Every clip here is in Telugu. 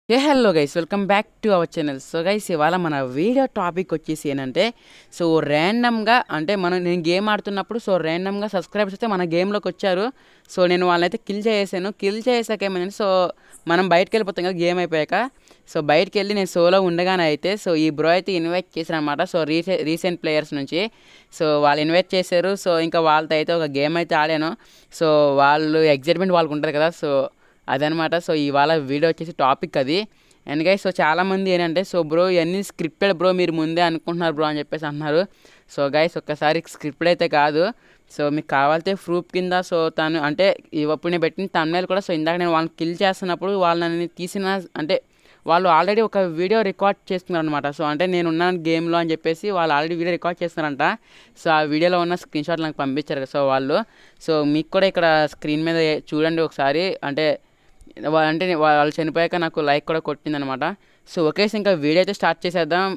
A hello guys welcome back to our channel so guys ఇవాళ మన వీడియో టాపిక్ వచ్చేసి ఏంటంటే సో ర్యాండమ్గా అంటే మనం నేను గేమ్ ఆడుతున్నప్పుడు సో ర్యాండమ్గా సబ్స్క్రైబర్స్ అయితే మన గేమ్లోకి వచ్చారు సో నేను వాళ్ళనైతే కిల్ చేసాను కిల్ చేసాక ఏమైందంటే సో మనం బయటకు వెళ్ళిపోతాం కదా గేమ్ అయిపోయాక సో బయటకు వెళ్ళి నేను సోలో ఉండగానే అయితే సో ఈ బ్రో అయితే ఇన్వైట్ చేశారు అనమాట సో రీసె రీసెంట్ ప్లేయర్స్ నుంచి సో వాళ్ళు ఇన్వైట్ చేశారు సో ఇంకా వాళ్ళతో అయితే ఒక గేమ్ అయితే ఆడాను సో వాళ్ళు ఎగ్జైట్మెంట్ వాళ్ళకు ఉంటుంది కదా సో అదనమాట సో ఇవాళ వీడియో వచ్చేసి టాపిక్ అది అండ్ గైస్ సో చాలామంది ఏంటంటే సో బ్రో ఇవన్నీ స్క్రిప్టెడ్ బ్రో మీరు ముందే అనుకుంటున్నారు బ్రో అని చెప్పేసి అన్నారు సో గైస్ ఒక్కసారి స్క్రిప్టెడ్ అయితే కాదు సో మీకు కావాలితే ప్రూఫ్ కింద సో తను అంటే ఇప్పుడు నేను పెట్టిన తమిళ కూడా సో ఇందాక నేను వాళ్ళని కిల్ చేస్తున్నప్పుడు వాళ్ళని తీసిన అంటే వాళ్ళు ఆల్రెడీ ఒక వీడియో రికార్డ్ చేస్తున్నారు అనమాట సో అంటే నేను ఉన్నాను గేమ్లో అని చెప్పేసి వాళ్ళు ఆల్రెడీ వీడియో రికార్డ్ చేస్తున్నారంట సో ఆ వీడియోలో ఉన్న స్క్రీన్ షాట్ నాకు పంపించారు సో వాళ్ళు సో మీకు కూడా ఇక్కడ స్క్రీన్ మీద చూడండి ఒకసారి అంటే వా- అంటే వాళ్ళు చనిపోయాక నాకు లైక్ కూడా కొట్టింది అనమాట సో ఒకేసి ఇంకా వీడియో అయితే స్టార్ట్ చేసేద్దాం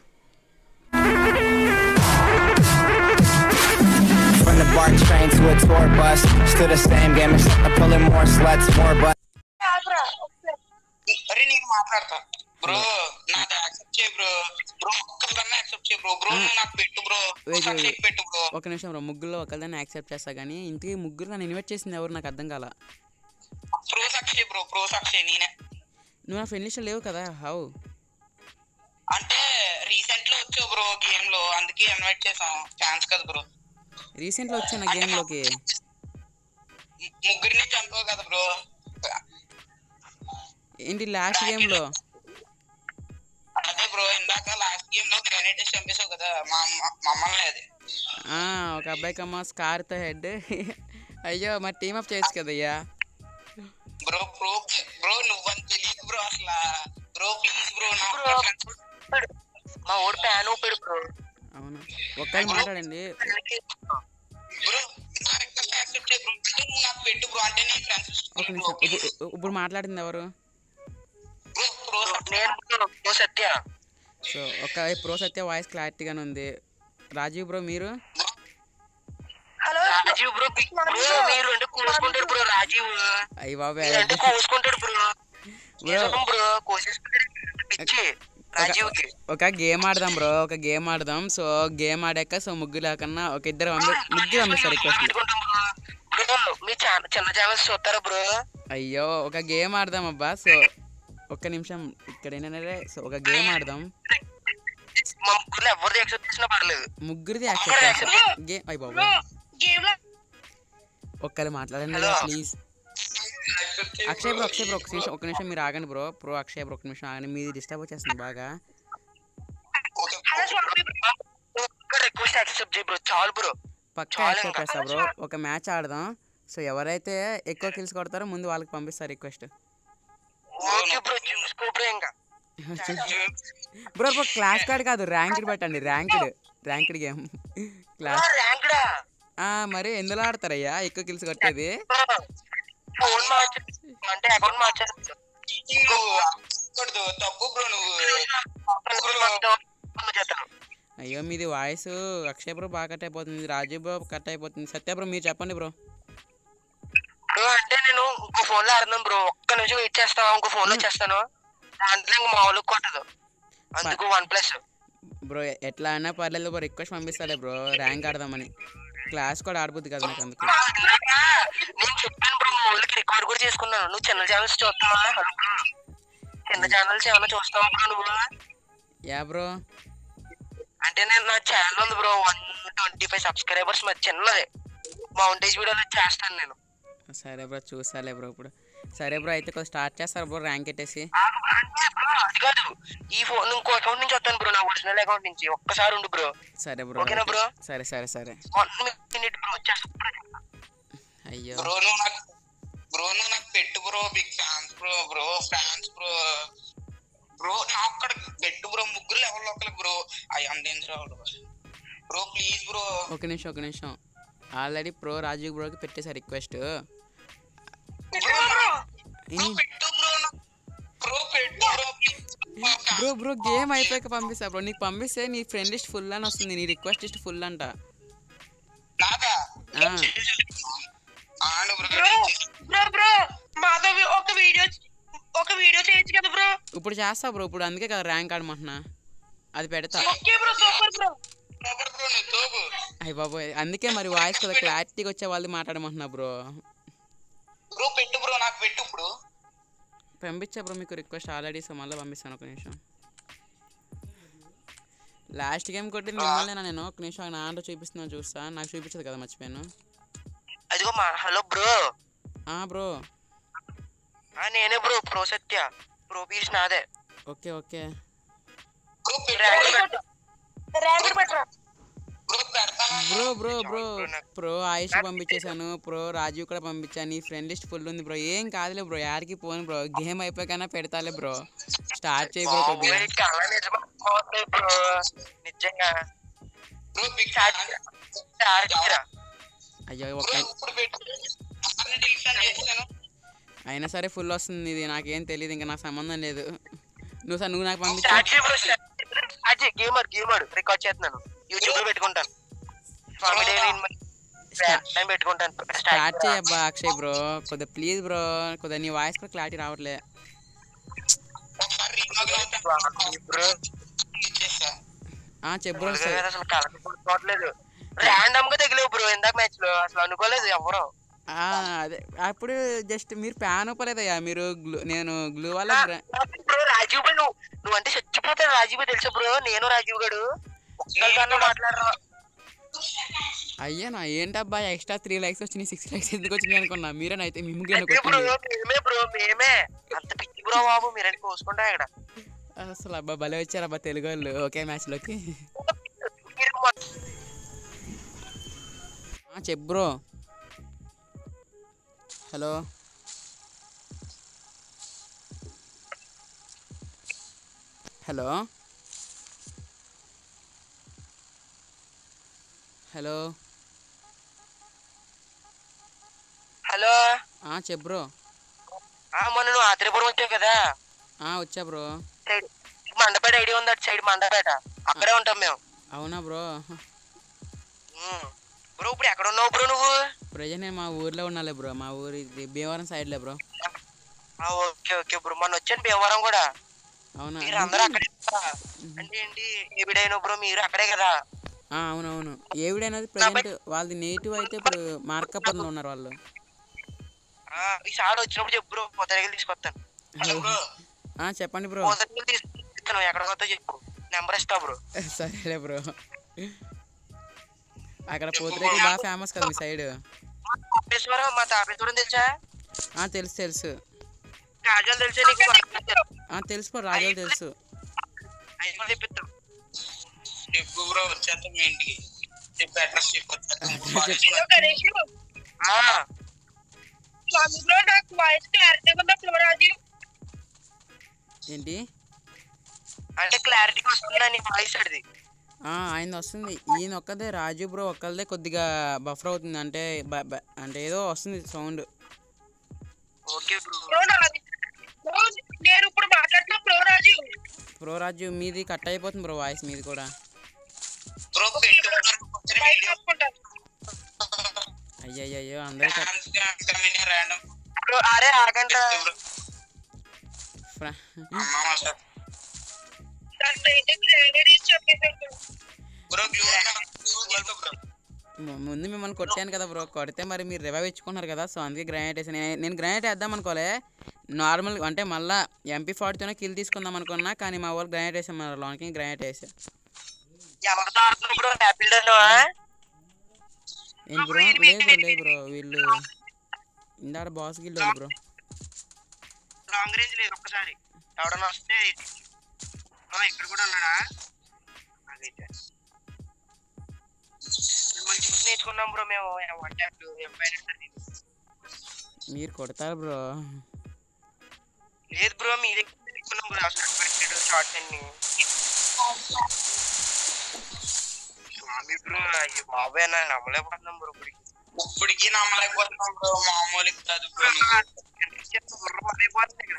From the BART train to a tour bus, still the same game, except I'm pulling more sluts, more butts. అరే నేను మాట్లాడతా బ్రో నాది యాక్సెప్ట్ చేయి బ్రో బ్రో ఒక్కరిదన్నా యాక్సెప్ట్ చేయి బ్రో బ్రో నువ్వు నాకు పెట్టు బ్రో Wait, wait, సబ్జెక్ట్ పెట్టు బ్రో ఒక నిమిషం రా ముగ్గురులో ఒకరిదాన్ని యాక్సెప్ట్ చేస్తా కానీ ఇంతకీ ముగ్గురు నన్ను ఇన్వైట్ చేసింది ఎవరు నాకు అర్థం కాల pro Sakshi bro pro Sakshi నేనే నువ్వు నా ఫ్రెండ్ లిస్ట్లో లేవు కదా హౌ అంటే రీసెంట్ లో వచ్చావు బ్రో గేమ్ లో అందుకే ఇన్వైట్ చేసాం ఛాన్స్ కదా బ్రో రీసెంట్లో వచ్చా నా గేమ్లోకి ముగ్గురిని చంపావు కదా బ్రో ఏంటి లాస్ట్ గేమ్లో అదే బ్రో ఇందాక లాస్ట్ గేమ్ లో గ్రానైట్ చంపేసావు కదా మా మా- మమ్మల్ని అది ఒక అబ్బాయికి అమ్మ స్కార్తో హెడ్ అయ్యో మరి టీమ్ అప్ చేయొచ్చు కదయ్యా బ్రో బ్రో బ్రో నువ్వని తెలియదు బ్రో అసలు బ్రో ప్లీజ్ బ్రో నా మా ఊడి ఫ్యాన్ ఊపిడు బ్రో అవును ఒక్కరు మాట్లాడండి బ్రో నా రిక్వెస్ట్ యాక్సెప్ట్ చేయి బ్రో నువ్వు నాకు పెట్టు బ్రో అంటే నేను ఫ్రెండ్స్ ఒక నిమిషం ఇప్పుడు ఇప్పుడు మాట్లాడింది ఎవరు బ్రో బ్రో నేను బ్రో బ్రో సత్య సో ఒక ప్రో సత్య వాయిస్ క్లారిటీగానే ఉంది రాజీవ్ బ్రో మీరు హలో రాజీవ్ బ్రో బ్రో మీరు అంటే కోసుకుంటాడు బ్రో రాజీవ్ అయ్యి బాబు అంటే కోసుకుంటాడు బ్రో బ్రో నిజం బ్రో కోసేసుకుంటాడు పిచ్చి రాజీవ్ కి ఒక గేమ్ ఆడదాం బ్రో ఒక గేమ్ ఆడదాం సో గేమ్ ఆడాక సో ముగ్గురు లేకన్నా ఒక ఇద్దరు పంపి ముగ్గురు పంపిస్తారు రిక్వెస్ట్ బ్రో మీ ఛానల్ చిన్న ఛానల్స్ చూస్తారా బ్రో అయ్యో ఒక గేమ్ ఆడదాం అబ్బా సో ఒక్క నిమిషం ఇక్కడ ఏంటంటే సో ఒక గేమ్ ఆడదాం మా ముగ్గురు ఎవరిది యాక్సెప్ట్ చేసినా పర్లేదు ముగ్గురిది యాక్సెప్ట్ చేస్తాం గేమ్ అయ్యి బాబు గేమ్ లో ఒక్కరు మాట్లాడండి please Akshay bro Akshay bro ఒక నిమిషం ఒక నిమిషం మీరు ఆగండి బ్రో ప్రో అక్షయ్ బ్రో ఒక నిమిషం ఆగండి మీది డిస్టర్బ్ వచ్చేస్తుంది బాగా రిక్వెస్ట్ యాక్సెప్ట్ చేయి బ్రో చాలు బ్రో పక్కా యాక్సెప్ట్ చేస్తా బ్రో ఒక మ్యాచ్ ఆడదాం సో ఎవరైతే ఎక్కువ కిల్స్ కొడతారో ముందు వాళ్ళకి పంపిస్తారు రిక్వెస్ట్ ఓకే బ్రో చూసుకో బ్రో ఇంకా బ్రో బ్రో క్లాస్ కార్డ్ కాదు ర్యాంక్డ్ పెట్టండి ర్యాంక్డ్ ర్యాంక్డ్ గేమ్ క్లాస్ ర్యాంక్డా మరి ఎందులో ఆడతారయ్యా ఎక్కువ కిల్స్ కొట్టేది ఫోన్ మార్చు అంటే అకౌంట్ మార్చారు తప్పు బ్రో నువ్వు చేస్తాను అయ్యో మీది వాయిస్ అక్షయ్ బ్రో బాగా కట్ అయిపోతుంది రాజీవ్ బ్రో కట్ అయిపోతుంది సత్య బ్రో మీరు చెప్పండి బ్రో బ్రో అంటే నేను ఇంకో ఫోన్ లో ఆడుతున్నాను బ్రో ఒక్క నిమిషం వెయిట్ చేస్తాను ఇంకో ఫోన్ లో చేస్తాను దాంట్లో ఇంక మామూలు కొట్టదు అందుకు వన్ ప్లస్ బ్రో ఎట్లా అయినా పర్లేదు బ్రో రిక్వెస్ట్ పంపిస్తాలే బ్రో ర్యాంక్ ఆడదామని క్లాస్ కూడా ఆడబుద్ది కదా నాకు అందుకు నేను చెప్పాను బ్రో మామూలుకి రికార్డ్ కూడా చేసుకున్నాను నువ్వు చిన్న ఛానల్స్ చూస్తావా హలో బ్రో చిన్న ఛానల్స్ ఏమైనా చూస్తావా బ్రో నువ్వు యా బ్రో అంటే నేను నా ఛానల్ ఉంది bro one twenty five subscribers మరి చిన్నది మౌంటేజ్ వీడియోలో చేస్తాను నేను సరే బ్రో చూసాలే బ్రో ఇప్పుడు సరే బ్రో అయితే కొంచెం స్టార్ట్ చేస్తారు బ్రో ర్యాంక్ ఎట్టేసి అది కాదు ఈ ఫోన్ ఇంకో అకౌంట్ నుంచి వస్తాను బ్రో నా ఒరిజినల్ అకౌంట్ నుంచి ఒక్కసారి ఉండు బ్రో సరే బ్రో ఓకేనా బ్రో? సరే సరే సరే వన్ మినిట్ బ్రో వచ్చేస్తా అయ్యో బ్రో నువ్వు నాకు బ్రో నువ్వు నాకు పెట్టు bro big fans bro bro fans bro bro నా ఒక్కడ పెట్టు బ్రో ముగ్గురు ఎవరు ఒకరు బ్రో అవి అందేంద్ర బ్రో ప్లీజ్ బ్రో ఒక నిమిషం ఒక నిమిషం ఆల్రెడీ ప్రో రాజీవ్ బ్రోకి పెట్టేశారు రిక్వెస్ట్ బ్రో పెట్టు బ్రో బ్రో పెట్టు bro please bro bro game అయిపోయాక పంపిస్తా బ్రో నీకు పంపిస్తే నీ ఫ్రెండ్ లిస్ట్ ఫుల్ అని వస్తుంది నీ రిక్వెస్ట్ లిస్ట్ ఫుల్ అంట నాకా ఆ. ఆడు bro bro bro bro Madhavi ఒక వీడియో ఒక వీడియో చేయొచ్చు కదా బ్రో ఇప్పుడు చేస్తా బ్రో ఇప్పుడు అందుకే కదా ర్యాంక్ ఆడమంటున్నా అది పెడతా okay bro super bro super bro నువ్వు తోపు అయ్య బాబోయ్ అందుకే మరి వాయిస్ కదా క్లారిటీగా వచ్చే వాళ్ళు మాట్లాడమంటున్నా బ్రో బ్రో పెట్టు బ్రో నాకు పెట్టు ఇప్పుడు పంపించా బ్రో మీకు రిక్వెస్ట్ ఆల్రెడీ సో మళ్ళీ పంపిస్తాను ఒక నిమిషం లాస్ట్ గేమ్ కొట్టింది మిమ్మల్ని నేను ఒక నిమిషం నా ఆంటో చూపిస్తున్నాను చూస్తా నాకు చూపించదు కదా మర్చిపోయాను అదిగో మా హలో బ్రో ఆ బ్రో ఆ నేనే bro pro Satya pro piece నాదే ఓకే ఓకే బ్రో ర్యాంక్ పెట్టు పెట్టు ర్యాంక్ పెట్టరా బ్రో పెడతానా bro bro bro pro Ayush పంపించేశాను ప్రో రాజీవ్ కూడా పంపించాను నీ ఫ్రెండ్ లిస్ట్ ఫుల్ ఉంది బ్రో ఏం కాదులే బ్రో యాడికి పోను బ్రో గేమ్ అయిపోయాకన్నా పెడతాలే బ్రో స్టార్ట్ చేయి బ్రో కొద్దిగా చాలా నిజమా బ్రో నిజంగా బ్రో బిగ్ స్టార్ట్ స్టార్ట్ చేయరా అయ్యో బ్రో ఒక ఇప్పుడు పెట్టు అన్ని డిలీషన్ చేస్తాను అయినా సరే ఫుల్ వస్తుంది ఇది నాకేం తెలియదు ఇంకా నాకు సంబంధం లేదు నువ్వు సార్ నువ్వు నాకు పంపించు స్టార్ట్ చేయ బ్రో స్టార్ట్ చేయి గేమర్ గేమర్ రికార్డ్ చేస్తున్నాను యూట్యూబ్ లో పెట్టుకుంటాను స్వామి డైలీ టైం పెట్టుకుంటాను స్టార్ట్ చేయబ్బా అక్షయ్ బ్రో కొద్దిగా ప్లీజ్ బ్రో కొద్దిగా నీ వాయిస్ కూడా క్లారిటీ రావట్లే ఒకసారి రీలాగ్ అవుతాను బ్రో ఇచ్చేస్తా ఆ చెప్పు బ్రో అసలు కలగలేదు ర్యాండమ్ గా తగిలేవు బ్రో ఇందాక మ్యాచ్ లో అసలు అనుకోలేదు ఎవరు ఆ, అదే అప్పుడు జస్ట్ మీరు ప్యాన్ ఒప్పలేదయ్యా మీరు గ్లూ నేను గ్లూ వల్ల గ్ర- బ్రో రాజీవ్ భాయ్ నువ్వు నువ్వు అంటే చచ్చిపోతాడు రాజీవ్ భాయ్ తెలుసా బ్రో నేను రాజీవ్ గడు ఒక్కరికన్నా మాట్లాడరా అయ్యా నా ఏంటబ్బా ఎక్స్ట్రా త్రీ లైక్స్ వచ్చినాయి సిక్స్ లైక్స్ ఎందుకు వచ్చినాయి అనుకున్నా మీరేనైతే మీ ముగ్గురు అదే బ్రో కొట్టింది మేమే బ్రో మేమే అంత పిచ్చి బ్రో బాబు మీరని కోసుకుంటా ఇక్కడ అసలు అబ్బా భలే వచ్చారబ్బా తెలుగు వాళ్ళు ఒకే మ్యాచ్లోకి మీరు మొ- చెప్పు bro hello hello hello hello ఆ, చెప్పు బ్రో ఆ మొన్న నువ్వు ఆత్రేపురం వచ్చావు కదా ఆ, వచ్చా బ్రో సైడ్ మండపేట ఐడియా ఉంది అటు సైడ్ మండపేట అక్కడే ఉంటాం మేము అవునా బ్రో ఉమ్. బ్రో ఇప్పుడు ఎక్కడ ఉన్నావు బ్రో నువ్వు ప్రజెంట్ నేను మా ఊర్లో ఉన్నాలే బ్రో మా ఊరి ఇది భీమవరం సైడ్లే బ్రో ఆ, ఓకే ఓకే బ్రో మొన్న వచ్చాను భీమవరం కూడా అవునా మీరు అందరూ అక్కడే కదా? అంటే ఏంటి ఏవిడైనా బ్రో మీరు అక్కడే కదా ఆ, అవునవును ఏవిడైనది ప్రజెంట్ వాళ్ళది నేటివ్ అయితే ఇప్పుడు మార్కపురంలో ఉన్నారు వాళ్ళు ఆ, ఈసారి వచ్చినప్పుడు చెప్పు బ్రో పొద్దున తీసుకొస్తాను హలో బ్రో ఆ, చెప్పండి బ్రో పొద్దున తీసుకొస్తాను ఎక్కడ కొత్త చెప్పు నెంబర్ ఇస్తా బ్రో సరేలే బ్రో అక్కడ పోతురేకి బాగా ఫేమస్ కదా మీ సైడ్ తాపేశ్వరం మా తాపేశ్వరం తెలుసా ఆ తెలుసు తెలుసు కాజల్ తెలుసా నీకు ఆ తెలుసు బ్రో రాజాలు తెలుసు ఐదు మంది తెప్పిస్తాం చెప్పు బ్రో వచ్చేస్తాం మీ ఇంటికి చెప్పు అడ్రస్ చెప్పు Address వచ్చేస్తాం ఆ, నాకు వాయిస్ క్లారిటీ ఉందా శివరాజు ఏంటి అంటే క్లారిటీ వస్తుందా నీ వాయిస్ అడిది ఆ, ఆయనది వస్తుంది ఈయన ఒక్కదే రాజు బ్రో ఒక్కదే కొద్దిగా బఫర్ అవుతుంది అంటే బ- బ- అంటే ఏదో వస్తుంది సౌండ్ ఓకే బ్రో బ్రో నాది బ్రో, నేను ఇప్పుడు మాట్లాడుతున్నా ప్రో రాజు ప్రో రాజు మీది కట్ అయిపోతుంది బ్రో వాయిస్ మీది కూడా బ్రో పెట్టు వచ్చిన బయట వీడియో కప్పుకుంటాను అయ్యయ్యో అందరూ కట్ కమింగ్ ర్యాండమ్ బ్రో అరే ఆగండి ఫ్ర- అమ్మా సార్ దాంట్లో అయితే గ్రానైట్ ఇచ్చి చెప్పేసాను బ్రో గ్లూ బ్రో ము- ముందు మిమ్మల్ని కొట్టాను కదా బ్రో కొడితే మరి మీరు రివైవ్ ఇచ్చుకున్నారు కదా సో అందుకే గ్రానైట్ వేసాను నేను- నేను గ్రానైట్ వేద్దాం అనుకోలే నార్మల్ అంటే మళ్ళీ ఎంపీ ఫార్టీతోనే కిల్ తీసుకుందాం అనుకున్నా కానీ మా వాళ్ళు గ్రానైట్ వేసాం మన లోనికి గ్రానైట్ వేసా ఎవరితో ఆడుతున్నావు బ్రో యాపిల్ డన్ ఏం బ్రో లేదు బ్రో లేదు బ్రో వీళ్ళు ఇందాక బాస్ గిల్డ్ వాళ్ళు బ్రో లాంగ్ రేంజ్ లేదు ఒక్కసారి ఎవడన్నా వస్తే ఆ, ఇక్కడ కూడా ఉన్నాడా అదైతే. మిమ్మల్ని చూసి నేర్చుకున్నాం బ్రో మేము వన్ ట్యాప్ మీరు కొడతారు బ్రో లేదు బ్రో మీ దగ్గర నేర్చుకున్నాం బ్రో అసలు షార్ట్స్ అన్ని స్వామి బ్రో అయ్యో బాబాయ్ నా నమ్మలేకపోతున్నాం బ్రో ఇప్పుడు ఇప్పటికీ నమ్మలేకపోతున్నాం బ్రో మామూలు కాదు బ్రో నువ్వు. అయిపోతుంది ఇక్కడ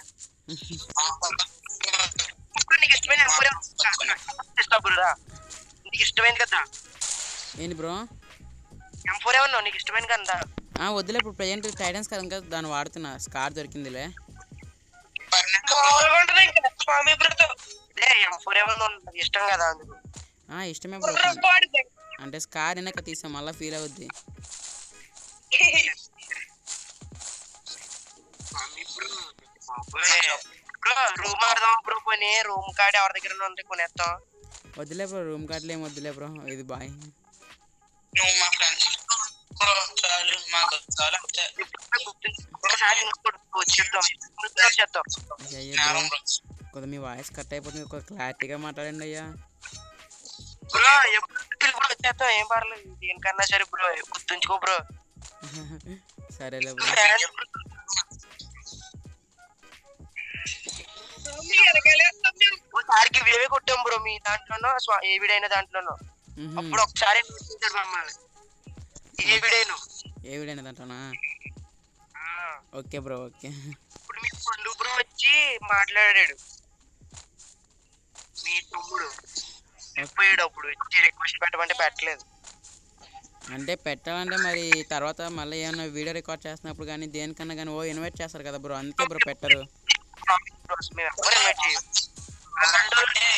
ఇప్పుడు నీకు ఇష్టమైన నెంబర్ ఇస్తా బ్రో రా. నీకు ఇష్టమైంది కదా ఏంటి బ్రో ఎం ఫోర్ ఏమన్నా నీకు ఇష్టమైన కదా ఆ, వద్దులే ఇప్పుడు ప్రజెంట్ టైటన్స్ కదా ఇంకా దాన్ని వాడుతున్నా స్కార్ దొరికిందిలే పర్ మామూలుగా ఉంటది ఇంకా స్వామి బ్రతో అదే ఎంఫోర్ ఏమన్నా ఉండదు ఇష్టం కదా అందుకు ఆ, ఇష్టమే బ్రో గుర్రం పాడుతుంది అంటే స్కార్ వెనక తీసాం మళ్ళీ ఫీల్ అవుద్ది బ్రో రూమ్ ఆడదాం బ్రో కొని రూమ్ కాడ ఎవరి దగ్గర ఉంది కొనేస్తాం వద్దులే బ్రో రూమ్ కార్డులు ఏం వద్దులే బ్రో ఇది బాయ్ నువ్వు మా ఫ్రెండ్స్ బ్రో చాలు మాకు చాలు అంతే ఒకసారి ఇంకోటి వచ్చేద్దాం వచ్చేద్దాం అయ్యో బ్రో నేరం బ్రో కొద్దిగా మీ వాయిస్ కట్ అయిపోతుంది కొద్దిగా క్లారిటీగా మాట్లాడండి అయ్యా బ్రో ఎప్పుడు బ్రో వచ్చేద్దాం ఏం పర్లేదు దేనికన్నా సరే బ్రో గుర్తుంచుకో బ్రో సరేలే బ్రో స్వామి వెనకాలే వస్తాం మేము. ఒకసారికి వేవే కొట్టాం బ్రో మీ దాంట్లోనో స్వా- ఏ వీడైన దాంట్లోనో మ్హూ. అప్పుడు ఒకసారి చూపించాడు మమ్మల్ని ఏ వీడైన ఏ వీడియో అంటానా ఓకే బ్రో ఓకే ఇప్పుడు మీ పండు బ్రో వచ్చి మాట్లాడాడు మీ తమ్ముడు పోయాడు అప్పుడు వచ్చి రిక్వెస్ట్ పెట్టమంటే పెట్టలేదు అంటే పెట్టాలంటే మరి తర్వాత మళ్ళీ ఏమన్నా వీడియో రికార్డ్ చేస్తున్నప్పుడు కానీ దేనికన్నా కానీ ఓ ఇన్వైట్ చేస్తారు కదా బ్రో అందుకే బ్రో పెట్టరు మేము ఎవ్వరు ఇన్వైట్ చేయం అలాంటి వాళ్ళని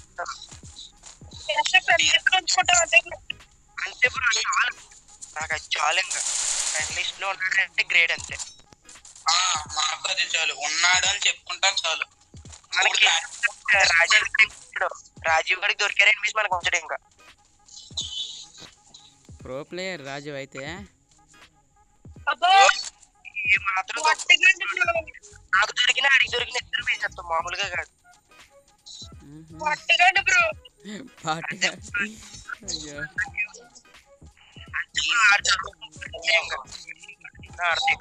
ఎంత పెద్ద ఉంచుకుంటాం అంతే అంతే బ్రో చాలు నాకు అది చాలు ఇంకా ఫ్రెండ్ లిస్ట్ లో ఉన్నాడంటే గ్రేడ్ అంతే ఆ, మాకు అది చాలు ఉన్నాడు అని చెప్పుకుంటాం చాలు మనకి రాజీవ్ గడికి రాజీవ్ గడికి దొరికారు ఎనిమిది మనకు ఉంచడం ఇంకా ప్రో ప్లేయర్ రాజు అయితే అబ్బో ఏ మాత్రం పట్టుకోండి బ్రో. నాకు దొరికిన అడిగి దొరికిన ఇద్దరు వేసేస్తాం మామూలుగా కాదు మ్హూ. పట్టుకోండి బ్రో పాటగా అయ్యో అంతే బ్రో, ఆడతారు. అంతే ఇంకా. ఆడతాయి.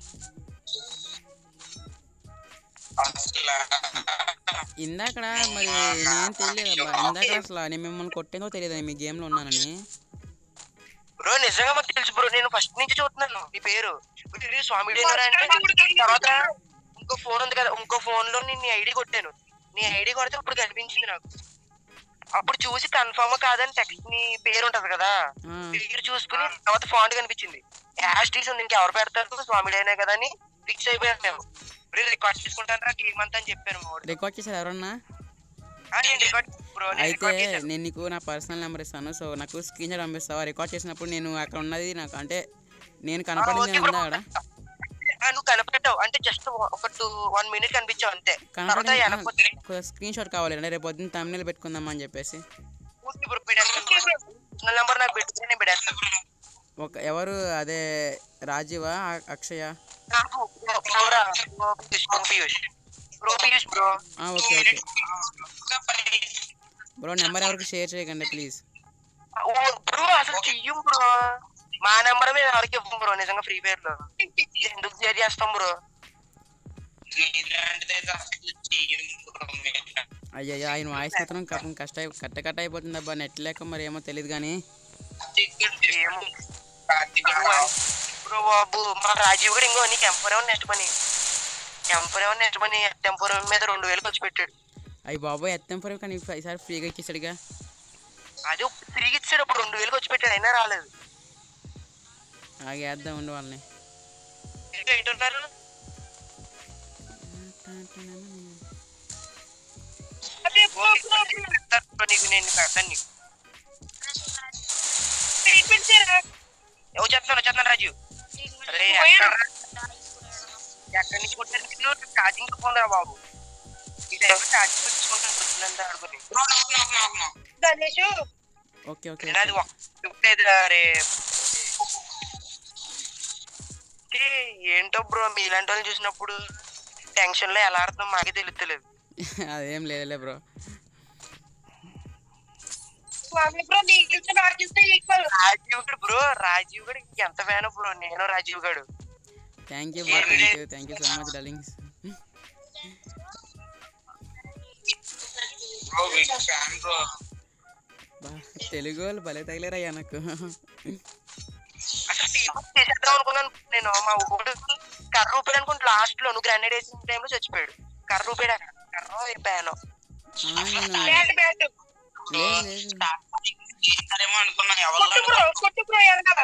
అసలు ఇందాక మరి నేను తెలియదు అబ్బా ఇందాక అసలు నేను మిమ్మల్ని కొట్టేందో తెలియదు మీ గేమ్లో ఉన్నానని బ్రో నిజంగా మాకు తెలుసు బ్రో నేను ఫస్ట్ నుంచి చూస్తున్నాను మీ పేరు ఇది స్వామి డేనర్ అంటే తర్వాత ఇంకో ఫోన్ ఉంది కదా ఇంకో ఫోన్ లో నేను నీ ఐడి కొట్టాను నీ ఐడి కొడితే ఇప్పుడు కనిపించింది నాకు అప్పుడు చూసి కన్ఫర్మ్ కాదని టెక్స్ట్ నీ పేరు ఉంటది కదా ఆ, పేరు చూసుకుని తర్వాత ఫాంట్ కనిపించింది యాస్టీస్ ఉంది ఇంకెవరు పెడతారు స్వామి డేనే కదా అని ఫిక్స్ అయిపోయాను మేము రికార్డ్ చేసుకుంటాను గేమ్ అంతా అని చెప్పాను మా వాడు. రికార్డ్ చేశారు ఎవరన్నా ఆ, నేను రికార్డ్ బ్రో నేను అయితే రికార్డ్ చేశాను నేను నీకు నా పర్సనల్ నెంబర్ ఇస్తాను సో నాకు స్క్రీన్ షాట్ పంపిస్తావా రికార్డ్ చేసినప్పుడు నేను అక్కడ ఉన్నది నాకు అంటే నేను ఆ, కనపడింది ఓకే బ్రో. ఉందా అక్కడ ఆ, నువ్వు కనపెట్టావు అంటే జస్ట్ ఒక టూ వన్ మినిట్ కనిపించావు అంతే తర్వాత వెనక్కి కనపడి స్క్రీన్ షాట్ కావాలి అంటే రేపు పొద్దున్న తమిళ పెట్టుకుందామా అని చెప్పేసి పూర్తి బ్రో పెడేస్తాను నెంబర్ నాకు పెట్టుకుని నేను పెడేస్తాను ఒక ఎవరు అదే రాజీవా అ- అక్షయ నాకు బ్రో- బ్రోరా, bro Piyush, bro Piyush. Bro Piyush bro ఆ, ఓకే ఓకే బ్రో నెంబర్ ఎవరికి షేర్ చేయకండి ప్లీజ్ ఓ, బ్రో అసలు చెయ్యం బ్రో మా నెంబర్ మేము ఎవరికి ఇవ్వం బ్రో నిజంగా ఫ్రీ ఫైర్ లో ఎందుకు షేర్ చేస్తాం బ్రో ఇలాంటిదైతే అసలు చెయ్యం బ్రో మేము. అయ్యయ్యో ఆయన వాయిస్ మాత్రం కష్టం కష్ట కట్ట కట్ట అయిపోతుంది అబ్బా నెట్ లేక మరి ఏమో తెలియదు కానీ ఏమో కార్తీక్ బ్రో బాబు మా రాజీవ్ కూడా ఇంకో నీకు ఎంపరేమో నెక్స్ట్ పని ఎంపరేమో నెక్స్ట్ పని టెంపర్ మీద రెండు వేలు ఖర్చు పెట్టాడు అయ్యి బాబోయ్ ఎత్తాం ఫర్ కానీ ఈసారి ఫ్రీగా ఇచ్చేసాడుగా అది తిరిగి ఇచ్చాడు అప్పుడు రెండు వేలు ఖర్చు పెట్టాడు అయినా రాలేదు ఆగే వేద్దాం ఉండి వాళ్ళని ఇంకా ఏంటున్నారు అదే బ్రో బ్రో బ్రో. పెడతాను నీకు నేను పెడతాను నీకు ట్రీట్మెంట్ చేయరా ఎవరు చెప్తున్నాను చెప్తాను రాజు అరే పోయాడు. ఎక్కడ ఎక్కడి నుంచి కొట్టారు నేను ఛార్జింగ్ పోందిరా బాబు ఈ టైంలో ఛార్జింగ్ పెట్టుకుంటాను వచ్చినంత ఆడుకొని బ్రో నాకు నాకు నాకు నాకు గణేష్ ఓకే ఓకే నేను అది ఒక్కలేదు రే ఏ, ఏంటో బ్రో మీలాంటి వాళ్ళని చూసినప్పుడు టెన్షన్ లో ఎలా ఆడుతున్నాం మాకే తెలుస్తలేదు అదేం లేదులే బ్రో స్వామి బ్రో నీ గెలిచి నాకు ఇస్తే ఈక్వల్ రాజీవ్ గడు బ్రో రాజీవ్ గడు ఎంత ఫ్యాన్ బ్రో నేను రాజీవ్ గడు thank you bro thank you thank you so much darlings bro big fan bro బా తెలుగు వాళ్ళు భలే తగిలేరయ్యా నాకు అసలు టీం చేసేద్దాం అనుకున్నాను నేను మా ఊడు కర్ర ఊపాడు అనుకుంటే లాస్ట్ లో నువ్వు గ్రానైడ్ వేసిన టైంలో చచ్చిపోయాడు కర్ర ఊపాడు అక్కడ కర్ర వేపాను ఆ, నేను బ్యాట్ బ్యాట్ లేదు లేదు చేస్తారేమో అనుకున్నాను కొట్టు ఎవరు బ్రో కొట్టు బ్రో వెనకాల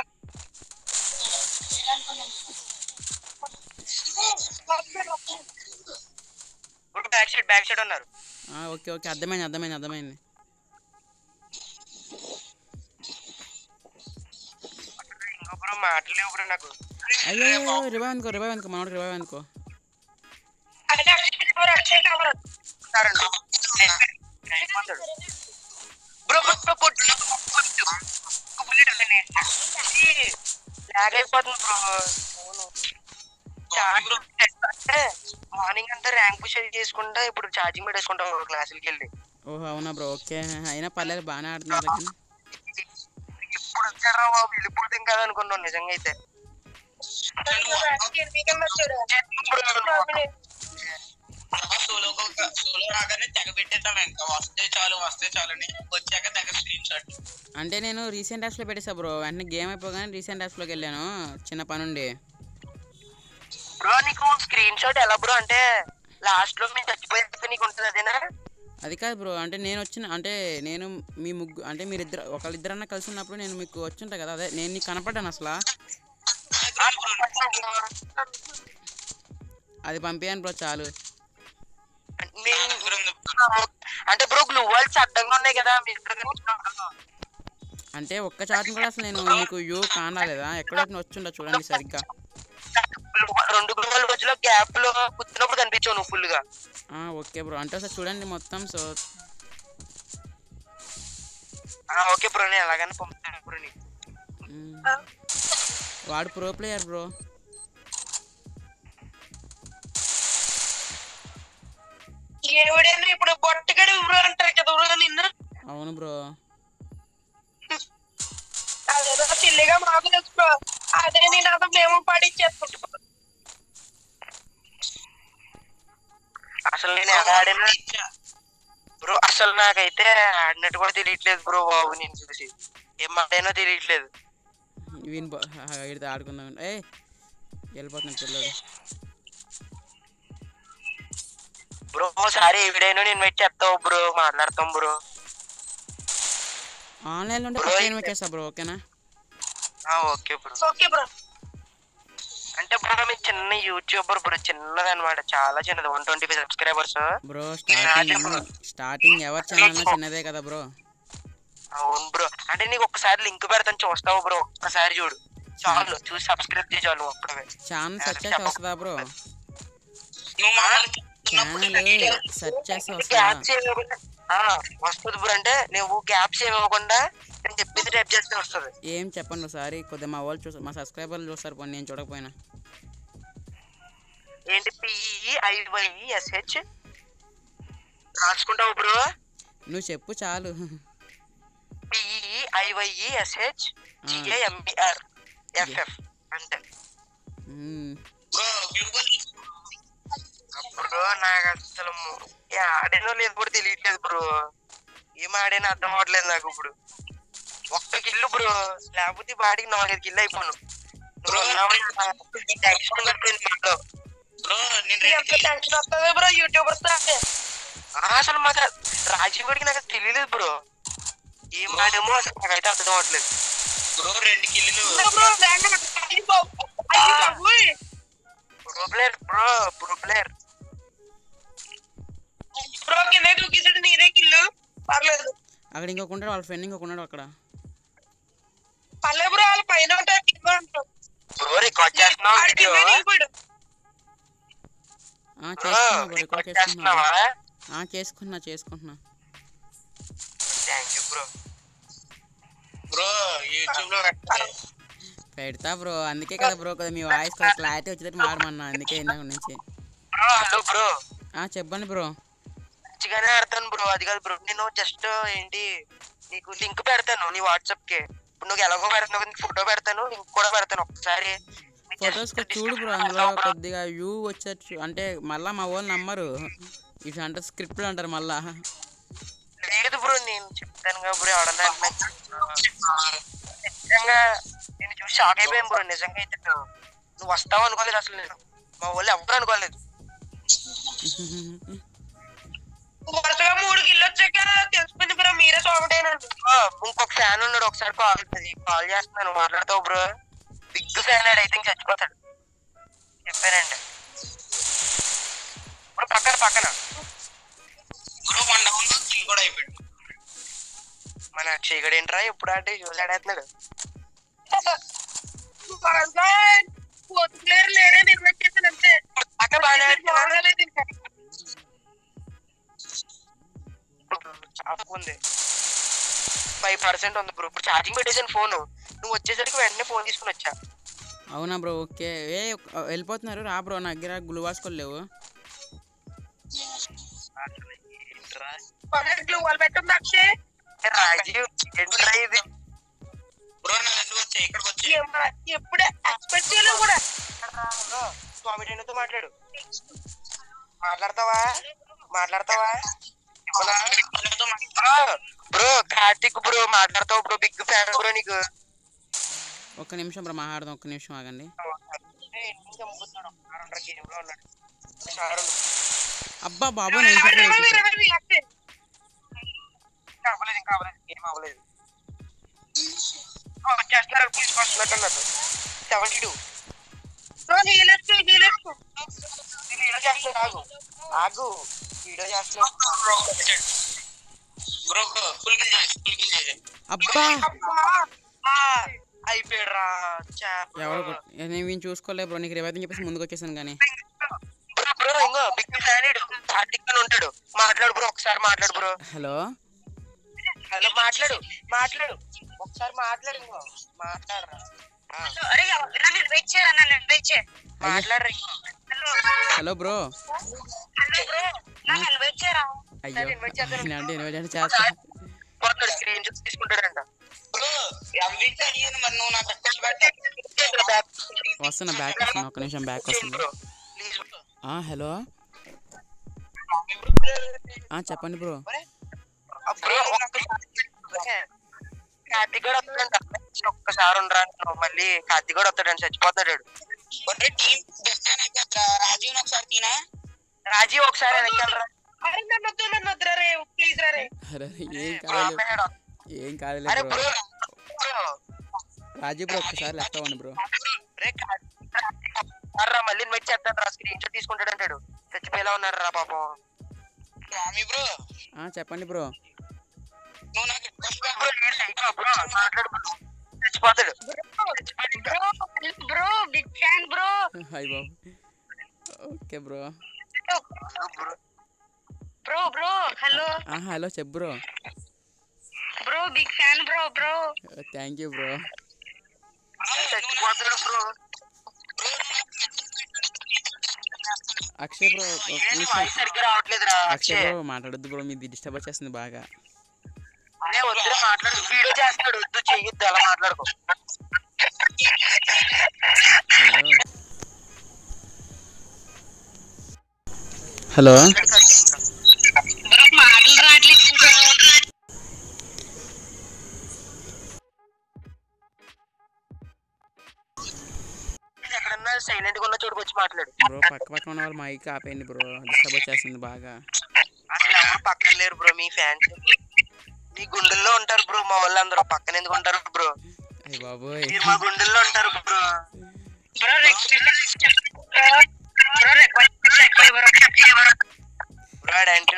ఇప్పుడు బ్యాక్ సైడ్ బ్యాక్ సైడ్ ఉన్నారు ఆ, ఓకే ఓకే అర్థమైంది అర్థమైంది అర్థమైంది ఇంకో బ్రో మాటలేవు బ్రో నాకు అయ్యో రివైవ్ అనుకో రివైవ్ అనుకో మనోడు రివైవ్ అనుకో అదే అక్షయ్ ఎవరు అక్షయ్ ఎవరు ఉన్నారండి అయిపోతాడు బ్రో బ్రో కొట్టు కొట్టు బుల్లెట్ లాగ్ అయిపోతుంది బ్రో ఫోను అంటే మార్నింగ్ అంతా ర్యాంక్ పుష్ అది చేసుకుంటా ఇప్పుడు ఛార్జింగ్ పెట్టేసుకుంటాం బ్రో క్లాసులకి వెళ్ళి ఓహో అవునా బ్రో ఓకే అయినా పర్లేదు బాగానే ఆడుతున్నారు కానీ ఎప్పుడు వచ్చారా బాబు వెళ్ళిపోతాం కదా అనుకున్నాం నిజంగా అయితే మీకన్నా వచ్చాడు సోలో సోలో రాగానే తెగ పెట్టేద్దాం ఇంకా వస్తే చాలు వస్తే చాలు అని వచ్చాక తెగ స్క్రీన్ షాట్ అంటే నేను రీసెంట్ యాప్స్లో పెట్టేసా బ్రో వెంటనే గేమ్ అయిపోగానే రీసెంట్ యాప్స్లోకి వెళ్ళాను చిన్న పని ఉండి బ్రో నీకు స్క్రీన్ షాట్ ఎలా బ్రో అంటే లాస్ట్ లో మేము చచ్చిపోయేది నీకు ఉంటుంది అదేనా అది కాదు బ్రో అంటే నేను వచ్చిన అంటే నేను మీ ముగ్గు అంటే మీరిద్దరు ఒకళ్ళిద్దరన్నా కలిసి ఉన్నప్పుడు నేను మీకు వచ్చుంటా కదా అదే నేను నీకు కనపడ్డాను అసలు అది పంపించాను బ్రో చాలు నేను- అంటే బ్రో గ్లూ వాల్స్ అడ్డంగా ఉన్నాయి కదా మీ ఇద్దరు కనిపించినప్పుడు. అంటే ఒక్క చాట్ని కూడా అసలు నేను మీకు యూ కానలేదా ఎక్కడో వచ్చిండో చూడండి సరిగ్గా రెండు గ్లూ వాల్ మధ్యలో గ్యాప్ లో కూర్చున్నప్పుడు కనిపించావు నువ్వు ఫుల్ గా ఆ, ఓకే బ్రో అంటే ఒకసారి చూడండి మొత్తం సో ఆ, ఓకే బ్రో నేను ఎలాగైనా పంపుతాను బ్రో నీకు మ్, వాడు ప్రో ప్లేయర్ బ్రో ఎవడైనా ఇప్పుడు బొట్టగడి ఊరు అంటారు కదా ఊరు నిన్ను అవును బ్రో అదేదో చిల్లిగా మాకు తెలుసు bro. అదే నేను అసలు మేము పాడిచ్చేస్తాం అసలు నేను ఎలా ఆడినా బ్రో అసలు నాకైతే ఆడినట్టు కూడా తెలియట్లేదు బ్రో బాబు నేను చూసి ఏం ఆడానో తెలియట్లేదు వీని ఇడితే ఆడుకుందాం ఏ వెళ్ళిపోతున్నాను పిల్లడు బ్రో ఒకసారి ఎవడైనా నేను వెయిట్ చేస్తావు బ్రో మాట్లాడతాం బ్రో ఆన్లైన్లో ఉంటే Bro, పక్కన వచ్చేస్తా బ్రో ఓకేనా ఓకే బ్రో ఓకే బ్రో అంటే బ్రో మీ చిన్న యూట్యూబర్ బ్రో చిన్నది అనమాట చాలా చిన్నది one twenty five subscribers bro starting starting ఎవరి ఛానల్ చిన్నదే కదా బ్రో అవును బ్రో అంటే నీకు ఒక్కసారి లింక్ పెడతాను చూస్తావు బ్రో ఒక్కసారి చూడు చాలు చూసి సబ్స్క్రైబ్ చేయి చాలు ఒక్కడే ఛానల్ సెర్చ్ చేస్తే వస్తుందా బ్రో నువ్వు మమ్మల్ని ఛానల్ సెర్చ్ చేస్తే వస్తుందా గ్యాప్స్ ఏమవ్వకుండా ఆ, వస్తుంది బ్రో అంటే నువ్వు గ్యాప్స్ ఏమవ్వకుండా నేను చెప్పింది టైప్ చేస్తే వస్తుంది ఏం చెప్పండి ఒకసారి కొద్దిగా మా వాళ్ళు చూస్తారు మా సబ్స్క్రైబర్లు చూస్తారు పోనీ నేను చూడకపోయినా ఏంటి పిఈ ఐవైఎస్హెచ్ రాసుకుంటావు బ్రో నువ్వు చెప్పు చాలు పిఈ ఐవైఎస్హెచ్ జిఏఎంబిఆర్ ఎఫ్ఎఫ్ అంటే మ్మ్. బ్రో గ్లూబల్ బ్రో నాకు అసలు ఏ ఆడానో లేదు కూడా తెలియట్లేదు బ్రో ఏం ఆడానో అర్థం అవ్వట్లేదు నాకు ఇప్పుడు ఒక్క కిల్లు బ్రో లేకపోతే బాడీకి నాలుగైదు కిల్లు అయిపోను Bro, టెన్షన్ పడిపోయింది ఇంట్లో. బ్రో నేను ఎంత రెండు టెన్షన్ వస్తుంది బ్రో యూట్యూబర్స్ అంటే ఆ, అసలు మాకు రాజీవ్ గడికి నాకు అసలు తెలియలేదు బ్రో ఏం ఆడామో అసలు నాకైతే అర్థం అవ్వట్లేదు బ్రో రెండు కిల్లులు బ్రో ర్యాండమ్ అయ్యి బాబు అయ్యి బాబోయ్. Pro player bro pro player bro కింద దూకేసాడు నీదే కిల్లు పర్లేదు అక్కడ ఇంకొక ఉంటాడు వాళ్ళ ఫ్రెండ్ ఇంకొక ఉన్నాడు అక్కడ పర్లేదు బ్రో వాళ్ళ పైన ఉంటారు కింద ఉంటారు బ్రో రికార్డ్ చేస్తున్నావు ఆడి వీడియో కింద దిగిపోయాడు. ఆ, బ్రో చేసుకున్నా బ్రో రికార్డ్ రికార్డ్ చేసుకున్నా చేస్తున్నావా ఆ, చేసుకున్నా చేసుకుంటున్నా thank you bro bro YouTube లో పెట్టాలి పెడతా బ్రో అందుకే కదా బ్రో కదా మీ వాయిస్ కదా క్లారిటీ వచ్చేటట్టు మాడమన్నా అందుకే ఇందాక నుంచి బ్రో హలో బ్రో ఆ చెప్పండి బ్రో మంచిగానే ఆడతాను బ్రో అది కాదు బ్రో నేను జస్ట్ ఏంటి నీకు లింక్ పెడతాను నీ వాట్సాప్ కి ఇప్పుడు నువ్వు ఎలాగో పెడతావు నీకు ఫోటో పెడతాను లింక్ కూడా పెడతాను ఒకసారి ఫొటోస్ చూడు బ్రో అందులో కొద్దిగా వ్యూ వచ్చేటట్టు అంటే మళ్ళా మా వాళ్ళు నమ్మరు ఇటు అంటే స్క్రిప్ట్ అంటారు మళ్ళా లేదు బ్రో నేను చెప్తాను కదా బ్రో ఎవడన్నా నిజంగా నేను చూసి షాక్ అయిపోయాను బ్రో నిజంగా అయితే నువ్వు- నువ్వు వస్తావు అనుకోలేదు అసలు నేను మా వాళ్ళు ఎవరు అనుకోలేదు వరుసగా మూడు కిల్లు వచ్చాక తెలిసిపోయింది బ్రో మీరే సోమటేనండి బ్రో, ఇంకొక ఫ్యాన్ ఉన్నాడు ఒకసారి కాల్ కాల్ చేస్తున్నాను మాట్లాడతావు బ్రో బిగ్ ఫ్యాన్ ఆడు అయితే ఇంక చచ్చిపోతాడు చెప్పానండి ఇప్పుడు పక్కన పక్కన బ్రో వన్ డౌన్ కిల్ కూడా అయిపోయాడు మన అక్షయ్ ఏంట్రా ఎప్పుడు ఆడే చూసాడేస్తున్నాడు ఫోర్త్ ప్లేయర్ లేడే నేను వచ్చేసాను అంతే అక్కడ బాగానే ఆడుతున్నాడు. బాగాలేదు ఇంకా. చాపు ఉంది ఫైవ్ పర్సెంట్ ఉంది బ్రో ఇప్పుడు ఛార్జింగ్ పెట్టేసాను ఫోన్ నువ్వు వచ్చేసరికి వెంటనే ఫోన్ తీసుకుని వచ్చా అవునా బ్రో ఓకే ఏ వెళ్ళిపోతున్నారు రా బ్రో నా దగ్గర గ్లూ వాసుకోలేవు పన్నెండు వాళ్ళు పెట్టండి అక్షయ్ ఏ రాజీవ్ ఏంట్రా ఇది బ్రో నా దగ్గర వచ్చే ఇక్కడికి వచ్చి ఏమ్మా, ఎప్పుడే ఎక్స్పెక్ట్ చేయలేదు కూడా స్వామి టెన్నుతో మాట్లాడు మాట్లాడతావా మాట్లాడతావా బ్రో కార్తిక్ బ్రో మాట్లాడతావు బ్రో బిగ్ ఫ్యాన్ బ్రో నీకు ఒక్క నిమిషం బ్రో మాట్లాడదాం ఒక్క నిమిషం ఆగండి అబ్బా బాబు నేను ఇరవై చెప్పేది ఇరవై అక్షయ్ అవ్వలేదు ఇంకా అవ్వలేదు ఏం అవ్వలేదు చేస్తున్నారు తీసుకొస్తున్నట్టున్నారు సెవెంటీ టూ హీలెట్స్ హీలెట్స్ వీడియో చేస్తున్నాడు ఆగు ఆగు వీడియో చేస్తున్నాడు బ్రో బ్రో ఫుల్ కిల్ చేసి ఫుల్ కిల్ చేసి అబ్బా అయిపోయాడు రా ఎవరు కొట్- నేను వీని చూసుకోలే బ్రో నీకు రేవైతే చెప్పేసి ముందుకు వచ్చేసాను కానీ బ్రో బ్రో ఇంకో బిగ్ ఫ్యాన్ కార్తిక్ అని ఉంటాడు మాట్లాడు బ్రో ఒకసారి మాట్లాడు బ్రో హలో హలో మాట్లాడు మాట్లాడు ఒకసారి మాట్లాడు ఇంకో మాట్లాడరా ఆ, అరే నన్ను వెయిట్ చేయరా నన్ను వెయిట్ చేయ మాట్లాడరా ఇంకో. హలో బ్రో హలో బ్రో నన్ను వెయిట్ చేయరా అయ్యో invite చేద్దాం. నేను అంటే ఇన్వైట్ చేస్తా పోతాడు స్క్రీన్ చూసి తీసుకుంటాడంట బ్రో ఎంవిట్ అయ్యాను మరి నువ్వు నాకు రిక్వెస్ట్ పెట్టా వస్తున్నా బ్యాక్ వస్తున్నా ఒక్క నిమిషం బ్యాక్ వస్తున్నా బ్రో ప్లీజ్ ఆ, హలో ఆ, చెప్పండి బ్రో బ్రో ఒక్కసారి కార్తిక్ కూడా వస్తాడంట ఒక్కసారి ఉండరా అంటున్నావు. మళ్ళీ కార్తిక్ కూడా వస్తాడంట చచ్చిపోతాడు ఒరే టీం డిస్టైన్ అయిపోద్దా రాజీవ్ ఒకసారి తీనా రాజీవ్ ఒకసారి వెనకాలరా అరే నన్ను వద్దు నన్ను వద్దురా రే ప్లీజ్ రా రే అరే ఏం బ్రో కాదు ఆపేసాడు. ఏం కాదులే అరే బ్రో బ్రో బ్రో రాజీ బ్రో ఒక్కసారి లెఫ్ట్ అవ్వండి బ్రో రే రా మళ్ళీ ఇన్వైట్ చేస్తాడు రా స్క్రీన్ షాట్ తీసుకుంటాడు అంటాడు చచ్చిపోయేలా ఉన్నాడు రా పాపం స్వామి బ్రో ఆ, చెప్పండి బ్రో నువ్వు నాకు రిక్వెస్ట్ బ్రో ఏం లేదు బ్రో మాట్లాడు బ్రో. చచ్చిపోతాడు bro bro big fan bro hi బాబు okay bro bro bro bro hello ఆ, హలో చెప్పు bro bro big fan bro bro thank you bro చచ్చిపోతాడు బ్రో అక్షయ్ బ్రో ఒక ఏంటి నిమిషం వాయిస్ సరిగ్గా రావట్లేదురా అక్షయ్ అక్షయ్ బ్రో మాట్లాడొద్దు బ్రో మీది డిస్టర్బ్ వచ్చేస్తుంది బాగా అదే వద్దురా మాట్లాడు వీడియో చేస్తున్నాడు వద్దు చెయ్యొద్దు అలా మాట్లాడుకో హలో హలో బ్రో మాటలు రావట్లేదు బ్రో ఎక్కడన్నా సైలెంట్ గా ఉన్న చోటుకు వచ్చి మాట్లాడు బ్రో పక్క పక్కన ఉన్న వాళ్ళు మైక్ ఆపేయండి బ్రో డిస్టర్బ్ వచ్చేస్తుంది బాగా అసలు ఎవరు పక్కన లేరు బ్రో మీ ఫ్యాన్స్ మీ గుండెల్లో ఉంటారు బ్రో మా వాళ్ళందరూ పక్కన ఎందుకు ఉంటారు బ్రో అయ్య బాబోయ్ మీరు మా గుండెల్లో ఉంటారు bro bro request bro request bro bro అంటే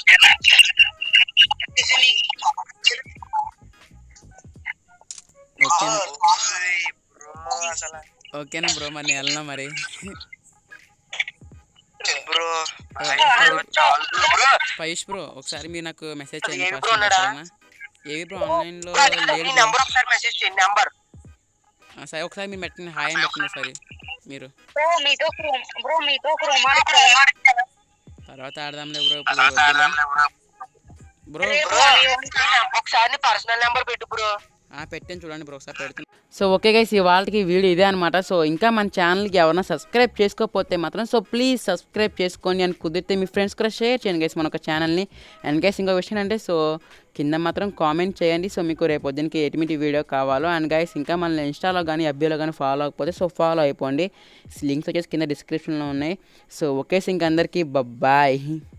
ఓకే బ్రో అసలు ఓకేనా బ్రో మరి నేను వెళ్ళనా మరి బ్రో చాలు బ్రో పైష్ బ్రో ఒకసారి మీరు నాకు మెసేజ్ అది చేయండి ఏవి ఫస్ట్ బ్రో ఉన్నాడా? ఏవి బ్రో ఆన్లైన్లో బ్రో, లేదు ఈ బ్రో. నెంబర్ ఒకసారి మెసేజ్ చేయండి నెంబర్ ఆ, సరే ఒకసారి మీరు పెట్టండి హాయ్ అని పెట్టండి ఒకసారి మీరు బ్రో మీతో ఒక రూమ్ బ్రో మీతో ఒక రూమ్ తర్వాత ఆడదాంలే బ్రో ఇప్పుడు వద్దులే. బ్రో బ్రో ఒకసారి పర్సనల్ నెంబర్ పెట్టు బ్రో ఆ, పెట్టాను చూడండి బ్రో ఒకసారి పెడుతున్నా సో ఓకే గైస్ ఇవాళకి వీడియో ఇదే అనమాట సో ఇంకా మన ఛానల్కి ఎవరైనా సబ్స్క్రైబ్ చేసుకోకపోతే మాత్రం సో ప్లీజ్ సబ్స్క్రైబ్ చేసుకోండి అని కుదిరితే మీ ఫ్రెండ్స్ కూడా షేర్ చేయండి గైస్ మన ఒక ఛానల్ని అండ్ గైస్ ఇంకో విషయం అంటే సో కింద మాత్రం కామెంట్ చేయండి సో మీకు రేపు పొద్దునకి ఎటువంటి వీడియో కావాలో అండ్ గైస్ ఇంకా మన ఇన్స్టాలో కానీ అబ్బీలో కానీ ఫాలో అవ్వకపోతే సో ఫాలో అయిపోండి లింక్స్ వచ్చేసి కింద డిస్క్రిప్షన్లో ఉన్నాయి సో ఓకే ఇంక అందరికీ బాయ్